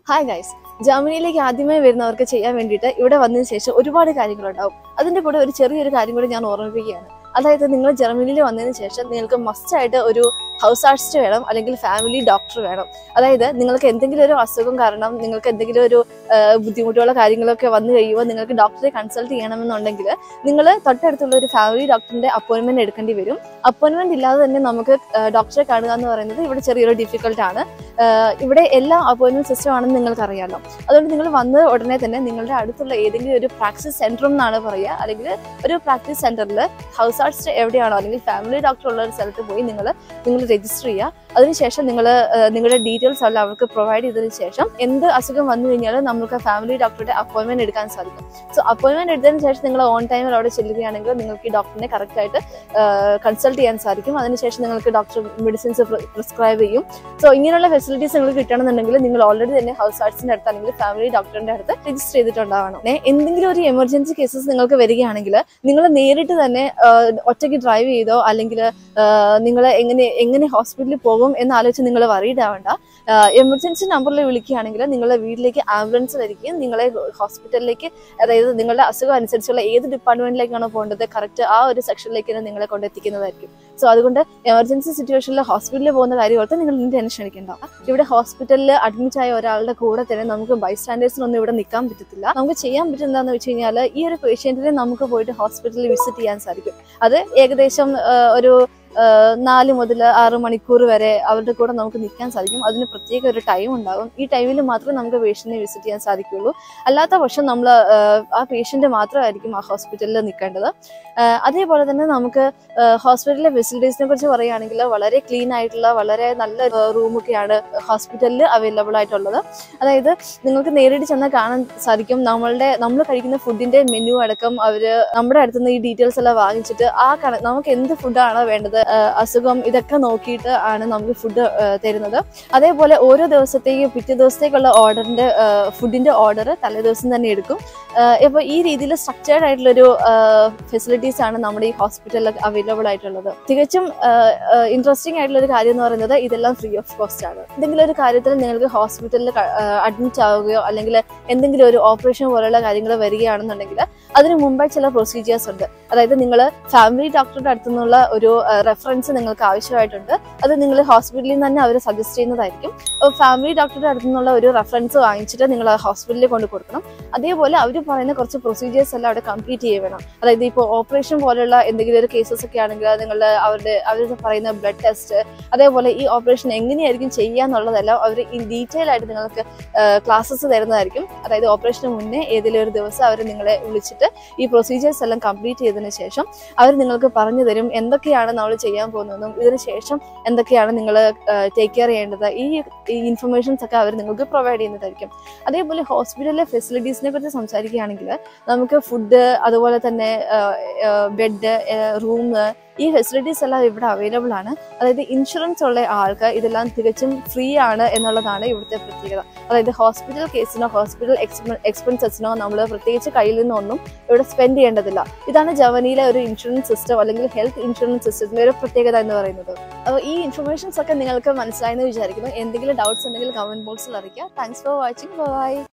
hi guys ജർമ്മനിയിലേക്ക് ആദ്യമായി വരുന്നവർക്ക് ചെയ്യാൻ വേണ്ടിയിട്ട് ഇവിടെ വന്നതിന് ശേഷം ഒരുപാട് കാര്യങ്ങളുണ്ടാവും അതിന്റെ കൂടെ ഒരു ചെറിയൊരു കാര്യം കൂടി ഞാൻ ഓർമ്മിപ്പിക്കുകയാണ് അതായത് നിങ്ങൾ ജർമ്മനിയിൽ വന്നതിന് ശേഷം നിങ്ങൾക്ക് മസ്റ്റായിട്ട് ഒരു ഹൗസ് ആർട്ടിസ്റ്റ് വേണം അല്ലെങ്കിൽ ഫാമിലി ഡോക്ടർ വേണം അതായത് നിങ്ങൾക്ക് എന്തെങ്കിലും ഒരു അസുഖം കാരണം നിങ്ങൾക്ക് എന്തെങ്കിലും ഒരു ആ, ബുദ്ധിമുട്ടുള്ള കാര്യങ്ങളൊക്കെ വന്നു കഴിയുമ്പോൾ നിങ്ങൾക്ക് ഡോക്ടറെ കൺസൾട്ട് ചെയ്യണമെന്നുണ്ടെങ്കിൽ നിങ്ങൾ തൊട്ടടുത്തുള്ള ഒരു ഫാമിലി ഡോക്ടറിന്റെ അപ്പോയിന്റ്മെന്റ് എടുക്കേണ്ടി വരും അപ്പോയിന്റ്മെന്റ് ഇല്ലാതെ തന്നെ നമുക്ക് ആ, ഡോക്ടറെ കാണുക എന്ന് പറയുന്നത് ഇവിടെ ചെറിയൊരു ഡിഫിക്കൽട്ട് ആണ് ആ, ഇവിടെ എല്ലാ അപ്പോയിന്റ്മെന്റ് സിസ്റ്റം ആണെന്ന് നിങ്ങൾക്ക് അറിയാമല്ലോ അതുകൊണ്ട് നിങ്ങൾ വന്ന ഉടനെ തന്നെ നിങ്ങളുടെ അടുത്തുള്ള ഏതെങ്കിലും ഒരു പ്രാക്ടീസ് സെന്റർ എന്നാണ് പറയുക അല്ലെങ്കിൽ ഒരു പ്രാക്ടീസ് സെന്ററിൽ ഹൗസ് ആർട്ടിസ്റ്റ് എവിടെയാണോ അല്ലെങ്കിൽ ഫാമിലി ഡോക്ടർ ഉള്ള ഒരു സ്ഥലത്ത് പോയി നിങ്ങൾ നിങ്ങൾ രജിസ്റ്റർ ചെയ്യുക അതിനുശേഷം നിങ്ങൾ നിങ്ങളുടെ ഡീറ്റെയിൽസ് എല്ലാം അവർക്ക് പ്രൊവൈഡ് ചെയ്തതിനു ശേഷം എന്ത് അസുഖം വന്നു കഴിഞ്ഞാലും നമുക്ക് ഫാമിലി ഡോക്ടറുടെ അപ്പോയിന്റ്മെന്റ് എടുക്കാൻ സാധിക്കും സോ അപ്പോയിന്റ്മെന്റ് എടുത്തതിന് ശേഷം നിങ്ങൾ ഓൺ ടൈമിൽ അവിടെ ചെല്ലുകയാണെങ്കിൽ നിങ്ങൾക്ക് ഈ ഡോക്ടറിനെ കറക്റ്റ് ആയിട്ട് കൺസൾട്ട് ചെയ്യാൻ സാധിക്കും അതിനുശേഷം നിങ്ങൾക്ക് ഡോക്ടർ മെഡിസിൻസ് പ്രിസ്ക്രൈബ് ചെയ്യും സോ ഇങ്ങനെയുള്ള ഫെസിലിറ്റീസ് നിങ്ങൾക്ക് കിട്ടണമെന്നുണ്ടെങ്കിൽ നിങ്ങൾ ഓൾറെഡി തന്നെ ഹൗസ് ആർട്സിന്റെ അടുത്ത് അല്ലെങ്കിൽ ഫാമിലി ഡോക്ടറിന്റെ അടുത്ത് രജിസ്റ്റർ ചെയ്തിട്ടുണ്ടാവണം പിന്നെ എന്തെങ്കിലും ഒരു എമർജൻസി കേസസ് നിങ്ങൾക്ക് വരികയാണെങ്കിൽ നിങ്ങൾ നേരിട്ട് തന്നെ ആ, ഒറ്റയ്ക്ക് ഡ്രൈവ് ചെയ്തോ അല്ലെങ്കിൽ നിങ്ങൾ എങ്ങനെ എങ്ങനെ ഹോസ്പിറ്റലിൽ പോകും എന്ന് ആലോചിച്ച് നിങ്ങൾ വറീഡ് ആവണ്ട എമർജൻസി നമ്പറിൽ വിളിക്കുകയാണെങ്കിൽ നിങ്ങളുടെ വീട്ടിലേക്ക് ആംബുലൻസ് വരികയും നിങ്ങളെ ഹോസ്പിറ്റലിലേക്ക് അതായത് നിങ്ങളുടെ അസുഖം അനുസരിച്ചുള്ള ഏത് ഡിപ്പാർട്ട്മെന്റിലേക്കാണോ പോകേണ്ടത് കറക്റ്റ് ആ ഒരു സെക്ഷനിലേക്ക് തന്നെ നിങ്ങളെ കൊണ്ടെത്തിക്കുന്നതായിരിക്കും സോ അതുകൊണ്ട് എമർജൻസി സിറ്റുവേഷനിൽ ഹോസ്പിറ്റലിൽ പോകുന്ന കാര്യം ഓർത്ത് നിങ്ങൾ ഇനി ടെൻഷൻ അടിക്കണ്ട ഇവിടെ ഹോസ്പിറ്റലിൽ അഡ്മിറ്റ് ആയ ഒരാളുടെ കൂടെ തന്നെ നമുക്ക് ബൈസ്റ്റാൻഡേഴ്സിനൊന്നും ഇവിടെ നിൽക്കാൻ പറ്റത്തില്ല നമുക്ക് ചെയ്യാൻ പറ്റുന്നതെന്ന് വെച്ച് കഴിഞ്ഞാൽ ഈ ഒരു പേഷ്യന്റിനെ നമുക്ക് പോയിട്ട് ഹോസ്പിറ്റലിൽ വിസിറ്റ് ചെയ്യാൻ സാധിക്കും അത് ഏകദേശം ആ, ഒരു ആ, നാല് മുതൽ ആറ് മണിക്കൂർ വരെ അവരുടെ കൂടെ നമുക്ക് നിൽക്കാൻ സാധിക്കും അതിന് പ്രത്യേക ഒരു ടൈം ഉണ്ടാകും ഈ ടൈമിൽ മാത്രമേ നമുക്ക് പേഷ്യന്റിനെ വിസിറ്റ് ചെയ്യാൻ സാധിക്കുള്ളൂ അല്ലാത്ത പക്ഷം നമ്മൾ ആ പേഷ്യന്റ് മാത്രമായിരിക്കും ആ ഹോസ്പിറ്റലിൽ നിൽക്കേണ്ടത് ആ, അതേപോലെ തന്നെ നമുക്ക് ഹോസ്പിറ്റലിലെ ഫെസിലിറ്റീസിനെ കുറിച്ച് പറയുകയാണെങ്കിൽ വളരെ ക്ലീൻ ആയിട്ടുള്ള വളരെ നല്ല റൂമൊക്കെയാണ് ഹോസ്പിറ്റലിൽ അവൈലബിൾ ആയിട്ടുള്ളത് അതായത് നിങ്ങൾക്ക് നേരിട്ട് ചെന്നാൽ കാണാൻ സാധിക്കും നമ്മളുടെ നമ്മൾ കഴിക്കുന്ന ഫുഡിന്റെ മെനു അടക്കം അവര് നമ്മുടെ അടുത്തുനിന്ന് ഈ ഡീറ്റെയിൽസ് എല്ലാം വാങ്ങിച്ചിട്ട് ആ കണ നമുക്ക് എന്ത് ഫുഡാണോ വേണ്ടത് ആ, അസുഖം ഇതൊക്കെ നോക്കിയിട്ട് ആണ് നമുക്ക് ഫുഡ് തരുന്നത് അതേപോലെ ഓരോ ദിവസത്തേക്ക് പിറ്റേ ദിവസത്തേക്കുള്ള ഓർഡറിന്റെ ഫുഡിന്റെ ഓർഡർ തലേദിവസം തന്നെ എടുക്കും ഇപ്പോൾ ഈ രീതിയിൽ സ്ട്രക്ചേർഡ് ആയിട്ടുള്ളൊരു ഫെസിലിറ്റീസ് ആണ് നമ്മുടെ ഈ ഹോസ്പിറ്റലിൽ അവൈലബിൾ ആയിട്ടുള്ളത് തികച്ചും ഇൻട്രസ്റ്റിംഗ് ആയിട്ടുള്ള ഒരു കാര്യം എന്ന് പറയുന്നത് ഇതെല്ലാം ഫ്രീ ഓഫ് കോസ്റ്റ് ആണ് എന്തെങ്കിലും ഒരു കാര്യത്തിൽ നിങ്ങൾക്ക് ഹോസ്പിറ്റലിൽ അഡ്മിറ്റ് ആവുകയോ അല്ലെങ്കിൽ എന്തെങ്കിലും ഒരു ഓപ്പറേഷൻ പോലെയുള്ള കാര്യങ്ങൾ വരികയാണെന്നുണ്ടെങ്കിൽ അതിന് മുമ്പായി ചില പ്രൊസീജിയേഴ്സ് ഉണ്ട് അതായത് നിങ്ങൾ ഫാമിലി ഡോക്ടറുടെ അടുത്തു നിന്നുള്ള ഒരു റെഫറൻസ് നിങ്ങൾക്ക് ആവശ്യമായിട്ടുണ്ട് അത് നിങ്ങൾ ഹോസ്പിറ്റലിൽ നിന്ന് തന്നെ അവർ സജസ്റ്റ് ചെയ്യുന്നതായിരിക്കും ഫാമിലി ഡോക്ടറുടെ അടുത്തു നിന്നുള്ള ഒരു റെഫറൻസ് വാങ്ങിച്ചിട്ട് നിങ്ങൾ ഹോസ്പിറ്റലിൽ കൊണ്ട് കൊടുക്കണം അതേപോലെ അവർ പറയുന്ന കുറച്ച് പ്രൊസീജിയേഴ്സ് എല്ലാം അവിടെ കംപ്ലീറ്റ് ചെയ്യ വേണം അതായത് ഇപ്പോൾ ഓപ്പറേഷൻ പോലെയുള്ള എന്തെങ്കിലും ഒരു കേസസ് ഒക്കെ ആണെങ്കിൽ നിങ്ങൾ അവരുടെ അവർ പറയുന്ന ബ്ലഡ് ടെസ്റ്റ് അതേപോലെ ഈ ഓപ്പറേഷൻ എങ്ങനെയായിരിക്കും ചെയ്യുക എന്നുള്ളതെല്ലാം അവർ ഇൻ ഡീറ്റെയിൽ ആയിട്ട് നിങ്ങൾക്ക് ക്ലാസ്സസ് തരുന്നതായിരിക്കും അതായത് ഓപ്പറേഷന് മുന്നേ ഏതെങ്കിലും ഒരു ദിവസം അവർ നിങ്ങളെ വിളിച്ചിട്ട് ഈ പ്രൊസീജിയേഴ്സ് എല്ലാം കംപ്ലീറ്റ് ചെയ്തതിന് ശേഷം അവർ നിങ്ങൾക്ക് പറഞ്ഞു തരും എന്തൊക്കെയാണ് നമ്മൾ ചെയ്യാൻ പോകുന്നതെന്നും ഇതിന് ശേഷം എന്തൊക്കെയാണ് നിങ്ങൾ ടേക്ക് കെയർ ചെയ്യേണ്ടത് ഈ ഇൻഫർമേഷൻസ് ഒക്കെ അവർ നിങ്ങൾക്ക് പ്രൊവൈഡ് ചെയ്യുന്നതായിരിക്കും അതേപോലെ ഹോസ്പിറ്റലിലെ ഫെസിലിറ്റീസിനെ കുറിച്ച് സംസാരിക്കുകയാണെങ്കിൽ നമുക്ക് ഫുഡ് അതുപോലെ തന്നെ ബെഡ് റൂം ഈ ഫെസിലിറ്റീസ് എല്ലാം ഇവിടെ അവൈലബിൾ ആണ് അതായത് ഇൻഷുറൻസ് ഉള്ള ആൾക്ക് ഇതെല്ലാം തികച്ചും ഫ്രീ ആണ് എന്നുള്ളതാണ് ഇവിടുത്തെ പ്രത്യേകത അതായത് ഹോസ്പിറ്റൽ കേസിനോ ഹോസ്പിറ്റൽ എക്സ്പെൻസസിനോ നമ്മൾ പ്രത്യേകിച്ച് കയ്യിൽ നിന്നൊന്നും ഇവിടെ സ്പെൻഡ് ചെയ്യേണ്ടതില്ല ഇതാണ് ജർമ്മനിയിലെ ഒരു ഇൻഷുറൻസ് സിസ്റ്റം അല്ലെങ്കിൽ ഹെൽത്ത് ഇൻഷുറൻസ് സിസ്റ്റത്തിന്റെ ഒരു പ്രത്യേകത എന്ന് പറയുന്നത് അപ്പോൾ ഈ ഇൻഫർമേഷൻസ് ഒക്കെ നിങ്ങൾക്ക് മനസ്സിലായെന്ന് വിചാരിക്കുന്നു എന്തെങ്കിലും ഡൗട്ട്സ് ഉണ്ടെങ്കിൽ കമന്റ് ബോക്സിൽ അറിയിക്കുക താങ്ക്സ് ഫോർ വാച്ചിങ് ബൈ